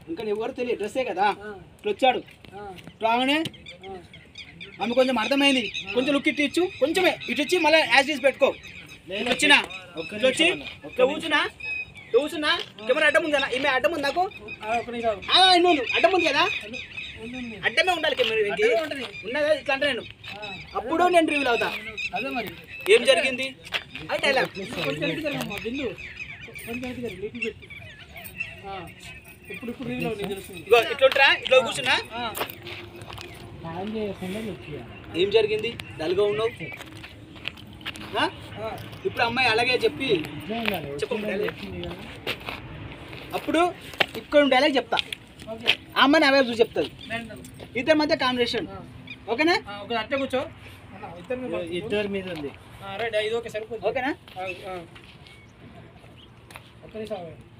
ఇంకా ఎవరు తెలియదు డ్రెస్సే కదా ఆ, ఇట్లా వచ్చాడు ఆ, రాగానే ఆ. ఆమె కొంచెం అర్థమైంది కొంచెం లుక్ ఇటు ఇచ్చు కొంచెమే ఇటు వచ్చి మళ్ళీ యాజ్ తీసి పెట్టుకో ఇటు వచ్చినా ఇటు వచ్చి ఇట్లా కూర్చున్నా ఇట్లా కూర్చున్నా కెమెరా అడ్డం ఉంది కదా ఈమె అడ్డం ఉంది నాకు ఆ, ఒక్క నిమిషం. ఆ, ఇన్ను ఉండు. అడ్డం ఉంది కదా ఉంది, ఉంది. అడ్డమే ఉండాలి కెమెరా వెంకి అదే ఉంటది. ఉన్నదా ఇట్లా అంటే నేను ఆ, అప్పుడు నేను రివ్యూల్ అవుతా అదే మరి ఏం జరిగింది అది డైలాగ్ కొంచెం వెనక్కి జరగమ్మా, బిందు కొంచెం వెనక్కి జరగ, లిటిల్ బిట్. ఆ, ఇప్పుడు ఇప్పుడు రీల్ అవుతుంది తెలుస్తుంది ఇగో ఇట్లా ఉంటారా ఇట్లా కూర్చున్నా ఆ, ఏం జరిగింది డల్గా ఉన్నావు ఆ? ఆ, ఇప్పుడు అమ్మాయి అలాగే చెప్పి చెప్పు డైలాగ్. అప్పుడు ఇక్కడ డైలాగ్ చెప్తా ఓకే ఆ అమ్మాయి నా వైపు చూసి చెప్తుంది రండి. ఇద్దరి మధ్య కాంబినేషన్ ఆ, ఓకేనా ఆ, ఒక అట్టే కూర్చో అన్న, ఇద్దరు మీద పట్టుకో. ఇద్దరి మీద ఉంది ఆ, రైట్ ఇది ఓకే సరిపోతుంది ఓకేనా ఆ, ఆ. ఒక్క నిమిషం ఆగండి.